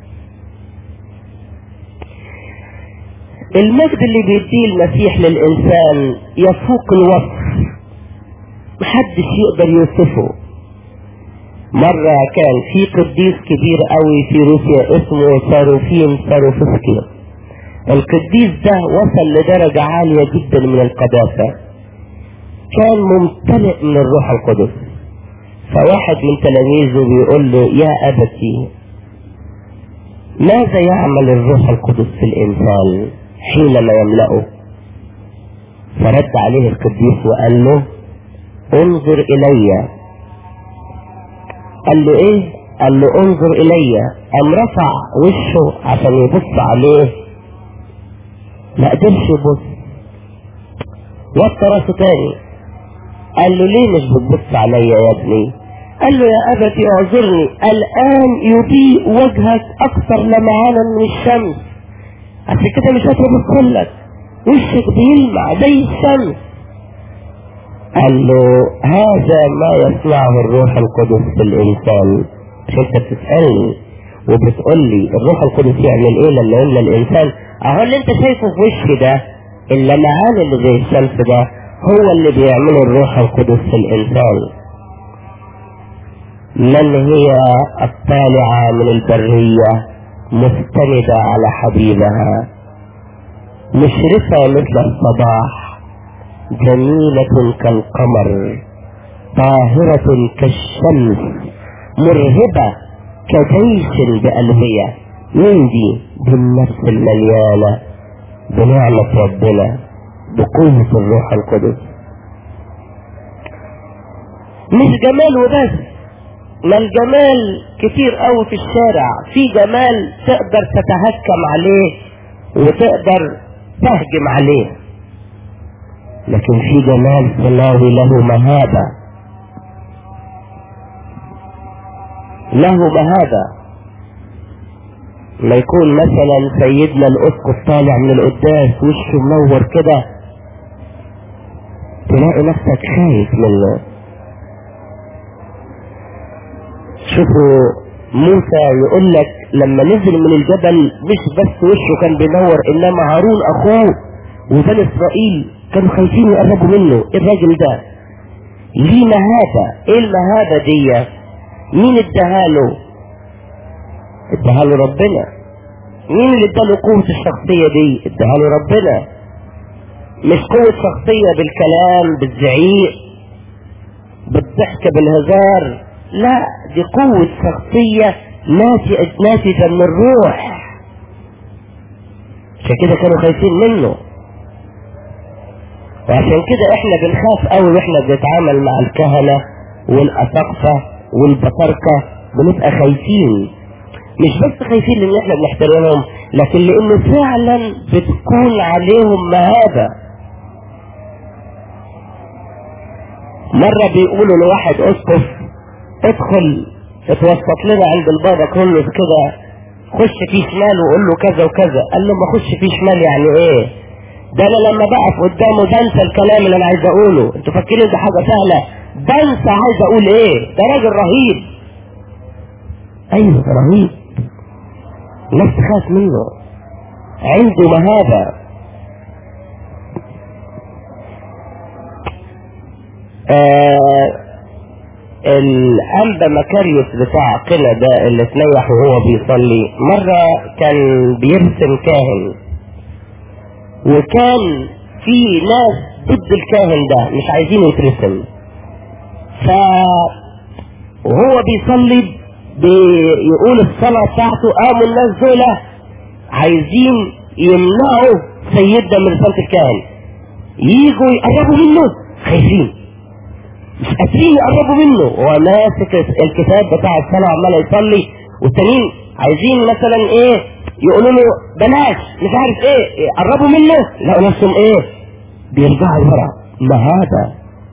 المجد اللي بيديه المسيح للإنسان يفوق الوصف محدش يقدر يوصفه مرة كان في قديس كبير قوي في روسيا اسمه ساروفيم ساروفسكي القديس ده وصل لدرجة عالية جدا من القداسة كان ممتلئ من الروح القدس فواحد من تلاميذه بيقول له يا أبتي ماذا يعمل الروح القدس في الإنسان حينما يملأه فرد عليه القديس وقال له انظر إلي قال له ايه قال له انظر إلي قام رفع وشه عشان يبص عليه ما قدرش يبص وطى راسه تاني قال له ليه مش بتبص عليا يا ابني قال له يا أبتي اعذرني الآن يضيء وجهك أكثر لمعانا من الشمس عشان كده مش قادر ابص لك وشك بيلمع زي الشمس قال له هذا ما يصنعه الروح القدس في الإنسان مش انت بتسألني وبتقول لي الروح القدس يعمل ايه لما يملى الإنسان اهو اللي انت شايفه في وشي ده اللمعان اللي زي الشمس ده هو اللي بيعمله الروح القدس في الإنسان من هي الطالعة من البرية مستندة على حبيبها مشرفة مثل الصباح جميلة كالقمر طاهرة كالشمس مرهبة كجيش بألوية مين دي بالنفس المليانة بنعمة ربنا بقوة الروح القدس مش جمال وبس ما الجمال كتير قوي في الشارع في جمال تقدر تتهكم عليه وتقدر تهجم عليه لكن في جمال سماوي له مهابة له مهابة ما يكون مثلا سيدنا الاسقف طالع من القداس وشه منور كده تلاقي نفسك خايف منه شوفوا موسى يقول لك لما نزل من الجبل مش بس وشه كان بينور انما هارون اخوه وبني اسرائيل كانوا خايفين يقربوا منه إيه الراجل ده ليه مهابة ايه المهابة دي مين اداها اداها له ربنا مين اللي اداله قوة الشخصية دي اداها له ربنا مش قوة شخصية بالكلام بالزعيق بالضحك بالهزار لا دي قوة شخصية ناتجة من الروح عشان كده كانوا خايفين منه وعشان كده احنا بنخاف قوي واحنا بنتعامل مع الكهنة والاساقفة والبطاركة بنبقى خايفين مش بس خايفين لان احنا بنحترمهم لكن لانه فعلا بتكون عليهم مهابة مرة بيقولوا لواحد اسقف ادخل اتوسط لنا عند البابا كله كده خش في شمال وقول له كذا وكذا قال له ما خش في شمال يعني ايه ده انا لما بقف قدامه بنسى الكلام اللي انا عايز اقوله انتوا فاكرين دي حاجه سهله بنسى عايز اقول ايه ده راجل رهيب ايوه رهيب الناس تخاف منه عنده مهابه آه الأنبا مكاريوس بتاع قنا ده اللي تنيح وهو بيصلي مرة كان بيرسم كاهن وكان في ناس ضد الكاهن ده مش عايزينه يترسم ف وهو بيصلي بيقول الصلاة بتاعته قاموا الناس دول عايزين يمنعوا سيدنا من رسالة الكاهن يجوا يقربوا منه خايفين مش قادرين يقربوا منه هو ماسك الكتاب بتاع الصلاة وعمال يصلي والتانيين عايزين مثلا ايه يقولوا له بلاش مش عارف ايه قربوا منه لقوا نفسهم ايه بيرجعوا ورا مهابة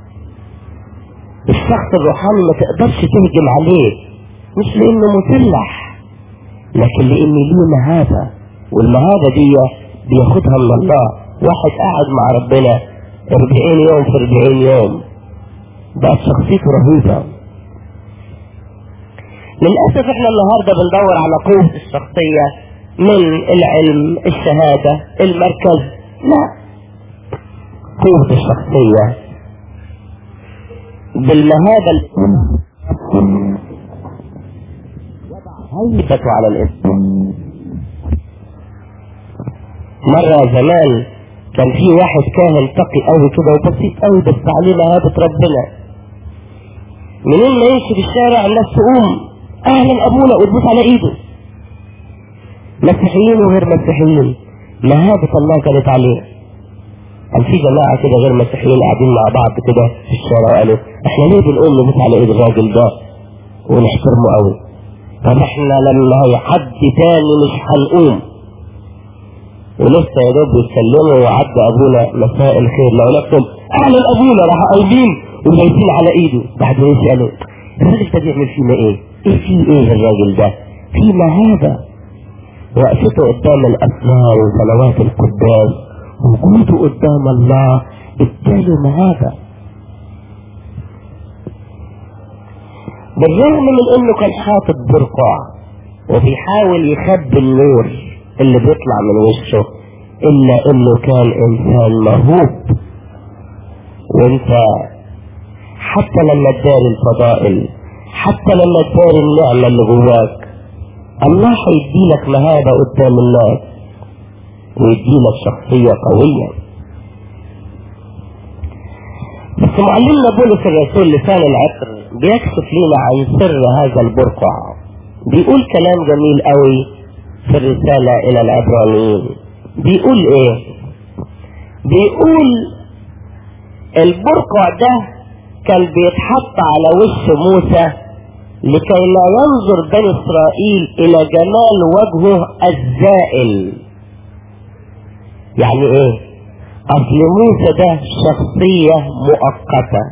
الشخص الروحاني ما تقدرش تهجم عليه مش لانه مسلح لكن لان ليه مهابة والمهابة دي بياخدها من الله واحد قاعد مع ربنا 40 يوم في 40 يوم بقت شخصيته رهيبة للأسف احنا النهاردة بندور على قوة الشخصية من العلم الشهادة المركز لا قوة الشخصية بالمهابة هيبته على الاسم مرة زمان كان في واحد كاهن تقي قوي كده وبسيط قوي بس عليه مهابة ربنا منين ما يمشي في الشارع الناس تقوم اهلا ابونا وتبوس على ايده مسيحيين وغير مسيحيين مهابة الله كانت عليه كان في جماعة كده غير مسيحيين قاعدين مع بعض كده في الشارع وقالوا احنا ليه بنقوم نبوس على ايد الراجل ده ونحترمه قوي طب احنا لما حد تاني مش هنقوم ولسه يا دوب يتكلموا وعدى ابونا مساء الخير لو لكم اهلا ابونا راح قايمين وميتين على ايده بعدين يسالوا الراجل ده بيعمل فينا ايه؟ ايه في ايه الراجل ده؟ في مهابه وقفته قدام الاسرار وصلوات القداس وجوده قدام الله اداله مهابه بالرغم من انه كان حاطط برقع وبيحاول يخبي النور اللي بيطلع من وشه الا انه كان انسان موهوب وانت حتى لما اداري الفضائل حتى لما تدار النعمة اللي جواك الله هيديلك مهابة قدام الناس ويديلك شخصية قوية بس معلمنا بولس الرسول لسان العطر بيكشف لنا عن سر هذا البرقع بيقول كلام جميل قوي في الرسالة إلى العبرانيين بيقول إيه؟ بيقول البرقع ده كان بيتحط على وش موسى لكي لا ينظر بني إسرائيل إلى جمال وجهه الزائل يعني إيه؟ أصل موسى ده شخصية مؤقتة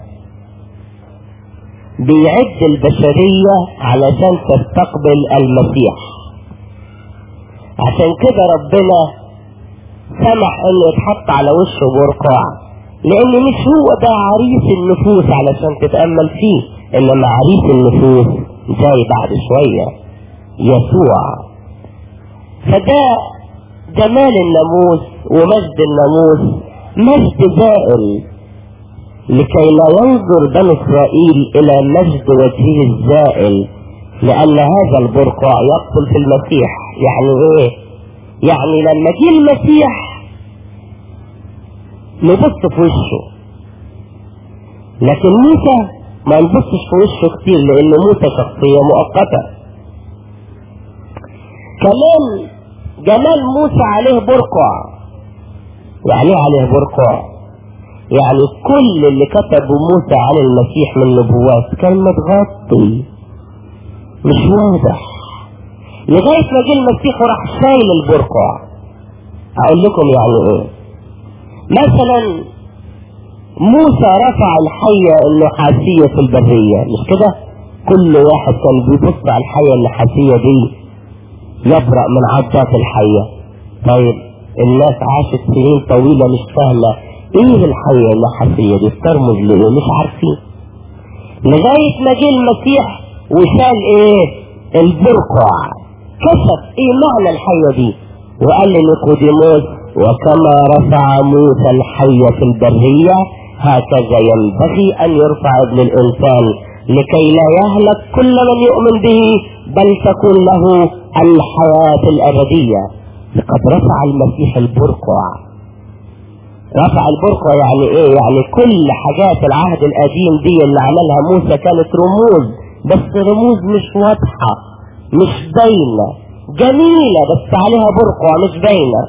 بيعد البشرية علشان تستقبل المسيح عشان كده ربنا سمح انه يتحط على وشه برقع لان مش هو ده عريس النفوس علشان تتأمل فيه انما عريس النفوس جاي بعد شوية يسوع فده جمال الناموس ومجد الناموس مجد زائل لكي لا ينظر بني اسرائيل الى مجد وجهه الزائل لان هذا البرقع يقتل في المسيح يعني ايه يعني لما جه المسيح نبص في وشه لكن موسى ما نبصش في وشه كتير لان موسى شخصية مؤقتة كمان جمال موسى عليه برقع يعني عليه برقع يعني كل اللي كتبه موسى عن المسيح من نبوات كان متغطي مش واضح لغاية ما جه المسيح وراح شايل البرقع اقول لكم يعني ايه مثلا موسى رفع الحية النحاسية في البرية مش كده كل واحد كان بيبص على الحية النحاسية دي يبرأ من عضات الحية طيب الناس عاشت سنين طويلة مش فاهمة ايه الحية النحاسية دي بترمز لايه مش عارفين لغاية ما جه المسيح وشال ايه البرقع كشف ايه معنى الحية دي وقال لنيقوديموس وكما رفع موسى الحية في البرية هكذا ينبغي ان يرفع ابن الانسان لكي لا يهلك كل من يؤمن به بل تكون له الحياة الابدية لقد رفع المسيح البرقع رفع البرقع يعني ايه يعني كل حاجات العهد القديم دي اللي عملها موسى كانت رموز بس رموز مش واضحة مش باينة جميلة بس عليها برقع مش باينة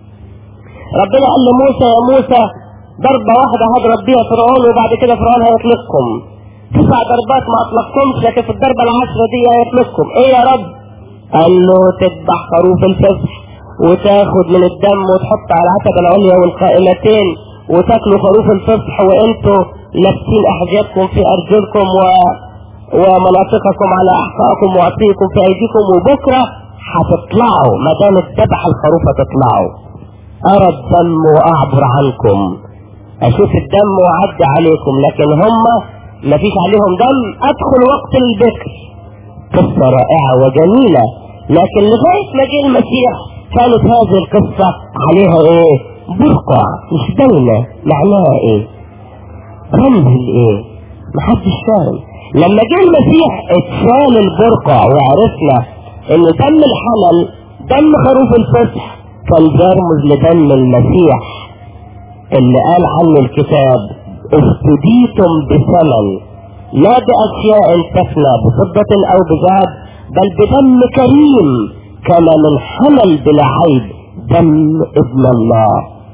ربنا قال لموسى يا موسى ضربة واحدة هضرب بيها فرعون وبعد كده فرعون هيطلقكم تسع ضربات ما اطلقكمش لكن في الضربة العشرة دي هيطلقكم ايه يا رب قال له تذبح خروف الفسح وتاخد من الدم وتحط على العتبة العليا والقائمتين وتاكلوا خروف الفصح وانتوا لابسين احجابكم في ارجلكم و... ومناطقكم على احقائكم وعصيكم في ايديكم وبكرة هتطلعوا ما دام الذبح الخروف هتطلعوا ارى الدم واعبر عنكم اشوف الدم واعدي عليكم لكن هم ما فيش عليهم دم ادخل وقت البكر قصة رائعة وجميلة لكن لغاية ما جه المسيح كانت هذه القصة عليها ايه برقع مش باينة معناها ايه رمز الايه محدش فاهم لما جه المسيح اتشال البرقع وعرفنا ان دم الحمل دم خروف الفسح كان بيرمز لدم المسيح اللي قال عنه الكتاب افتديتم بثمن لا باشياء تفنى بفضة او بذهب بل بدم كريم كما من حمل بلا عيب دم ابن الله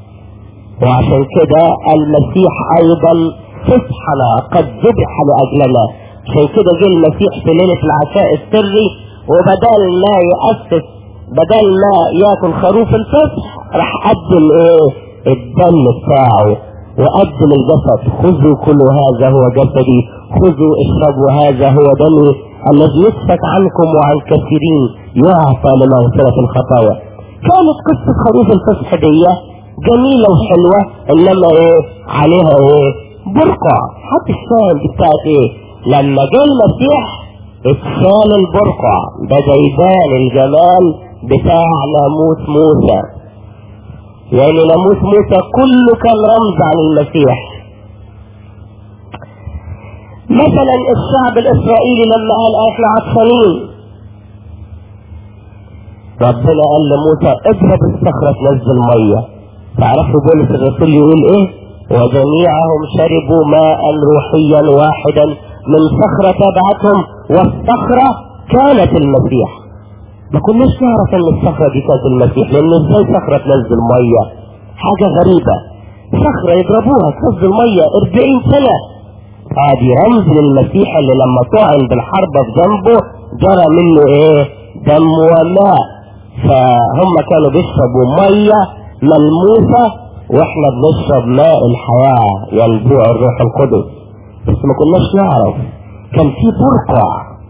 وعشان كده المسيح ايضا فسحنا قد ذبح لاجلنا عشان كده جه المسيح في ليله العشاء السري وبدل ما يأسس بدل ما ياكل خروف الفسح راح قدم ايه الدم بتاعه وقدم الجسد خذوا كل هذا هو جسدي خذوا اشربوا هذا هو دمي الذي يسفك عنكم وعن كثيرين يعطى لمغفرة الخطايا كانت قصة خروف الفسح دي جميلة وحلوة انما ايه عليها ايه برقع حتى الشاهد بتاعت ايه لما جه المسيح اتشال البرقع بدا يبان الجمال بتاع ناموس موسى يعني ناموس موسى كله كان رمز عن المسيح مثلا الشعب الاسرائيلي لما قال احنا عطشانين ربنا قال لموسى اضرب الصخرة تنزل مية تعرفوا بولس الرسول يقول ايه وجميعهم شربوا ماء روحيا واحدا من صخرة تبعتهم والصخرة كانت المسيح ما كناش نعرف ان الصخرة دي كانت المسيح لان ازاي صخرة تنزل مية حاجة غريبة صخرة يضربوها تنزل مية 40 سنة ادي رمز للمسيح اللي لما طعن بالحربة في جنبه جرى منه ايه دم وماء فهم كانوا بيشربوا مية ملموسة واحنا بنشرب ماء الحياة ينبوع الروح القدس بس ما كناش نعرف كان في برقع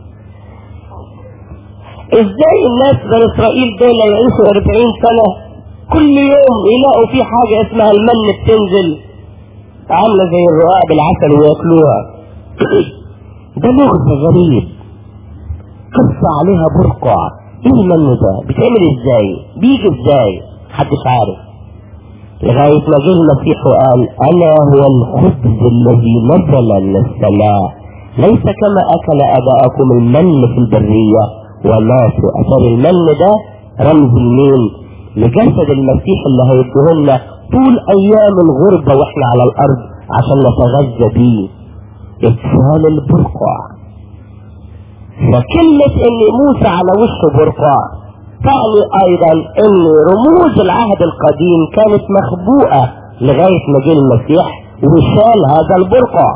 ازاي الناس بني اسرائيل دول يعيشوا 40 سنة كل يوم يلاقوا في حاجة اسمها المن بتنزل عاملة زي الرقاق بالعسل وياكلوها ده لغز غريب قصة عليها برقع ايه المن ده بيتعمل ازاي بيجي ازاي محدش عارف لغاية ما جه المسيح وقال انا هو الخبز الذي نزل من السماء ليس كما اكل اباءكم المن في البرية وماتوا اثر المن ده رمز المين لجسد المسيح اللي هيديهولنا طول ايام الغربة واحنا على الارض عشان نتغذى بيه ادخال البرقع فكلمة ان موسى على وشه برقع تعني ايضا ان رموز العهد القديم كانت مخبوءة لغاية ما جه المسيح وشال هذا البرقع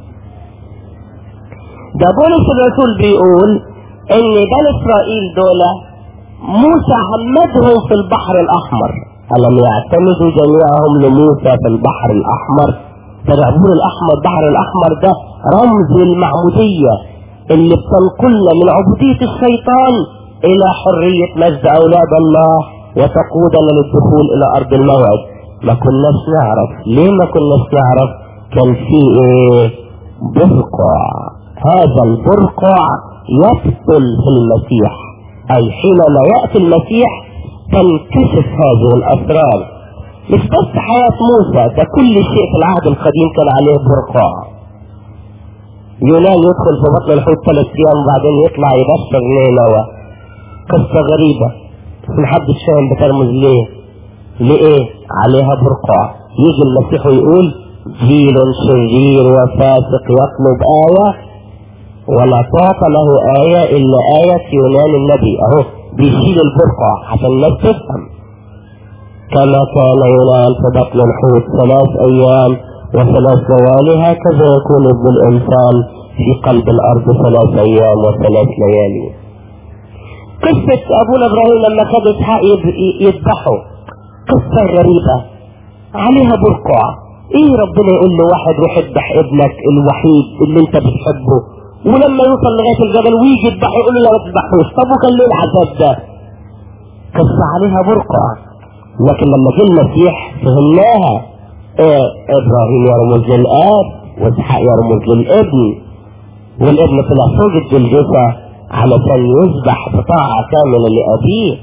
ده بولس الرسول بيقول ان بني اسرائيل دول موسى عمدهم في البحر الاحمر الم يعتمدوا جميعهم لموسى في البحر الاحمر فالعبور الاحمر البحر الاحمر ده رمز المعمودية اللي بتنقلنا من عبودية الشيطان الى حرية مجد اولاد الله وتقودنا للدخول الى ارض الموعد ما كناش نعرف ليه ما كناش نعرف كان في ايه برقع هذا البرقع يبطل في المسيح اي حينما يأتي المسيح تنكشف هذه الاسرار مش بس حياة موسى ده كل شيء في العهد القديم كان عليه برقع يونان يدخل في بطن الحوت ثلاث ايام وبعدين يطلع يبشر نينوى قصة غريبة بس محدش فاهم بترمز ليه لإيه عليها برقع يجي المسيح ويقول جيل شرير وفاسق يطلب آية ولا تعطى له آية إلا آية يونان النبي أهو بيشيل البرقع عشان الناس تفهم كما كان يونان في بطن الحوت ثلاث أيام وثلاث ليالي هكذا يكون ابن الإنسان في قلب الأرض ثلاث أيام وثلاث ليالي قصة أبونا إبراهيم لما خد إسحاق يذبحه قصة غريبة عليها برقع إيه ربنا يقول له واحد روح اذبح ابنك الوحيد اللي أنت بتحبه ولما يوصل لغاية الجبل ويجي يذبحه يقول له لا ما تذبحوش طب وكان ليه العذاب ده؟ قصة عليها برقع لكن لما جه المسيح فهمناها إيه إبراهيم يرمز للآب وإسحاق يرمز للابن والابن طلع فوق الجلجثة علشان يذبح بطاعة كاملة لأبيه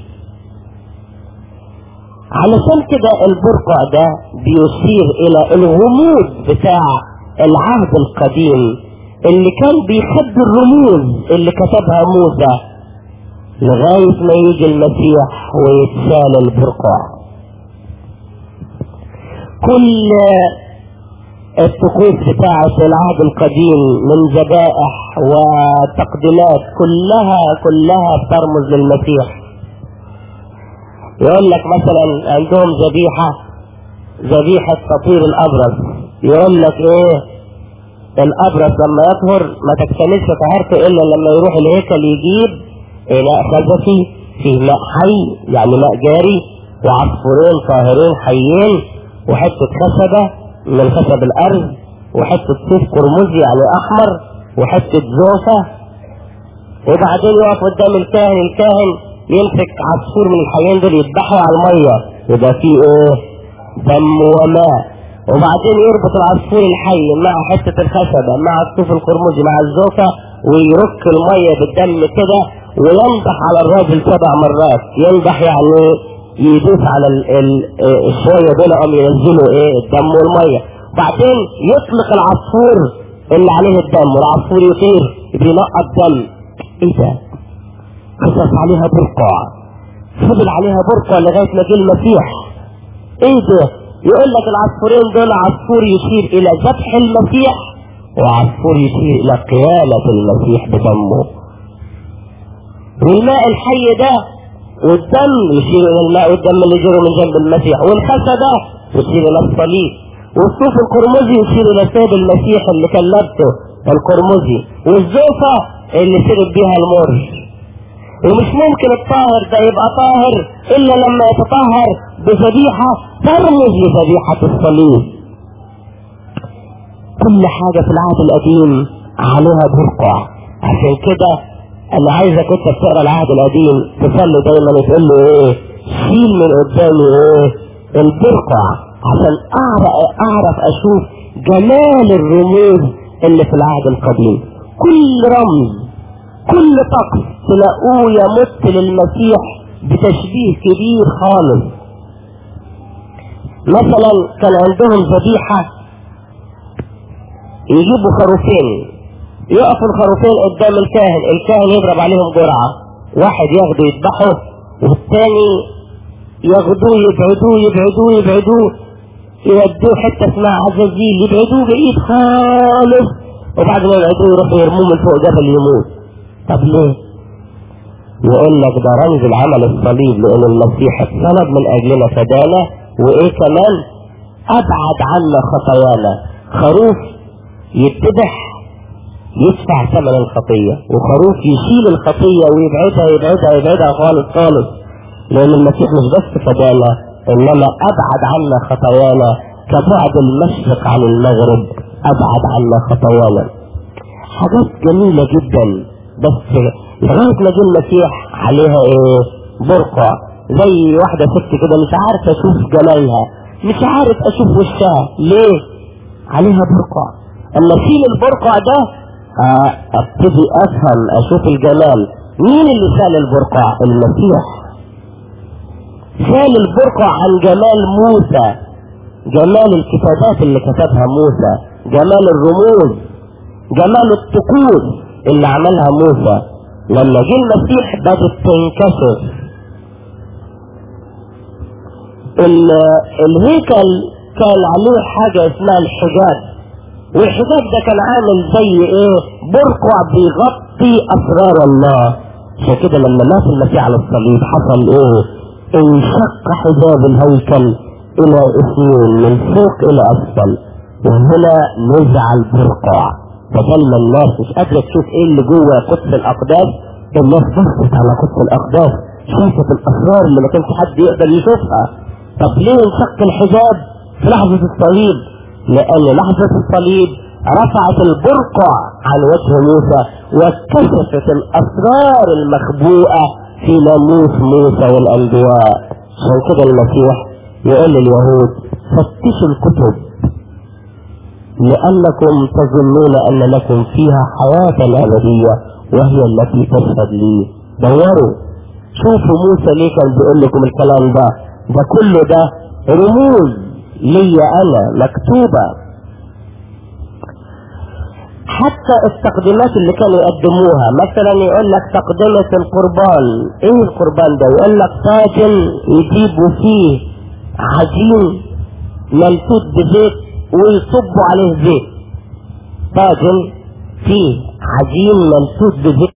علشان كده البرقع ده بيشير إلى الغموض بتاع العهد القديم اللي كان بيخد الرموز اللي كتبها موسى لغاية ما يجي المسيح ويتشال البرقع كل الطقوس بتاعة العهد القديم من ذبائح وتقديمات كلها كلها بترمز للمسيح يقول لك مثلا عندهم ذبيحة ذبيحة فطير الأبرص يقول لك ايه الأبرص لما يطهر ما تكتملش طهارته إلا لما يروح الهيكل يجيب إناء خزفي فيه ماء حي يعني ماء جاري وعصفورين طاهرين حيين وحتة خشبة من خشب الأرض وحتة صوف قرمزي يعني أحمر وحتة زوفة وبعدين يقف قدام الكاهن الكاهن يمسك عصفور من الحيين دول يذبحه على المية يبقى فيه ايه دم وماء وبعدين يربط العصفور الحي مع حتة الخشبة مع الصوف القرمزي مع الزوفة ويرك المية بالدم كده وينضح على الراجل سبع مرات ينضح يعني يدوس على ال ال الشوية دول قام ينزلوا ايه الدم والمية بعدين يطلق العصفور اللي عليه الدم والعصفور يطير بينقط دم ايه ده قصص عليها برقع فضل عليها برقع لغاية ما جه المسيح ايه ده يقول لك العصفورين دول عصفور يشير الى ذبح المسيح وعصفور يشير الى قيامة المسيح بدمه والماء الحي ده والدم يشير الى الماء والدم اللي جرى من جنب المسيح والخسى ده يشير الى الصليب والصوف القرمزي يشير الى ثوب المسيح اللي كان لابسه القرمزي والزوفة اللي شرب بيها المر ومش ممكن الطاهر ده يبقى طاهر الا لما يتطهر بذبيحة ترمز لذبيحة الصليب كل حاجة في العهد القديم عليها برقع عشان كده انا عايزك انت بتقرا العهد القديم تصلي دايما وتقول له ايه شيل من قدامي ايه البرقع عشان اعرف اعرف اشوف جمال الرموز اللي في العهد القديم كل رمز كل طقس تلاقوه يمت للمسيح بتشبيه كبير خالص مثلا كان عندهم ذبيحة يجيبوا خروفين يقفوا الخروفين قدام الكاهن الكاهن يضرب عليهم جرعة واحد ياخده يذبحه والتاني ياخدوه يبعدوه يبعدوه يبعدوه يودوه حتة اسمها عزازيل يبعدوه بعيد خالص وبعد ما يبعدوه يروحوا يرموه من فوق جبل يموت طب ليه؟ يقول لك ده رمز العمل الصليب لان المسيح اتصلب من اجلنا فدانا وايه كمان ابعد عنا خطايانا خروف يتذبح يدفع ثمن الخطية وخروف يشيل الخطية ويبعدها يبعدها يبعدها خالص خالص لان المسيح مش بس فدانا انما ابعد عنا خطايانا كبعد المشرق عن المغرب ابعد عنا خطايانا حاجات جميلة جدا بس لغاية ما جه المسيح عليها ايه برقع زي واحدة ست كده مش عارف اشوف جمالها مش عارف اشوف وشها ليه عليها برقع اما اشيل البرقع ده آه، ابتدي افهم اشوف الجمال مين اللي شال البرقع المسيح شال البرقع عن جمال موسى جمال الكتابات اللي كتبها موسى جمال الرموز جمال الطقوس اللي عملها موسى لما جه المسيح بدت تنكشف ال- الهيكل كان عليه حاجة اسمها الحجاب والحجاب ده كان عامل زي ايه برقع بيغطي اسرار الله عشان كده لما مات المسيح على الصليب حصل ايه انشق حجاب الهيكل الى اثنين من فوق الى اسفل وهنا نزع البرقع بدل ما الناس مش قادرة تشوف ايه اللي جوه قدس الاقداس الناس بصت على قدس الاقداس شافت الاسرار اللي ما كانش حد يقدر يشوفها طب ليه انشق الحجاب في لحظة الصليب لان لحظة الصليب رفعت البرقع عن وجه موسى وكشفت الاسرار المخبوءة في ناموس موسى والانبياء عشان كده المسيح يقول لليهود فتشوا الكتب لأنكم تظنون أن لكم فيها حياة أبدية وهي التي تشهد لي دوروا شوفوا موسى ليه كان بيقول لكم الكلام ده ده كله ده رموز لي أنا مكتوبة حتى التقديمات اللي كانوا يقدموها مثلا يقول لك تقدمة القربان ايه القربان ده يقول لك طاجن يجيبوا فيه عجين ملفوت بزيت ويصبوا عليه زيت طاجن فيه عجين ملفوت بزيت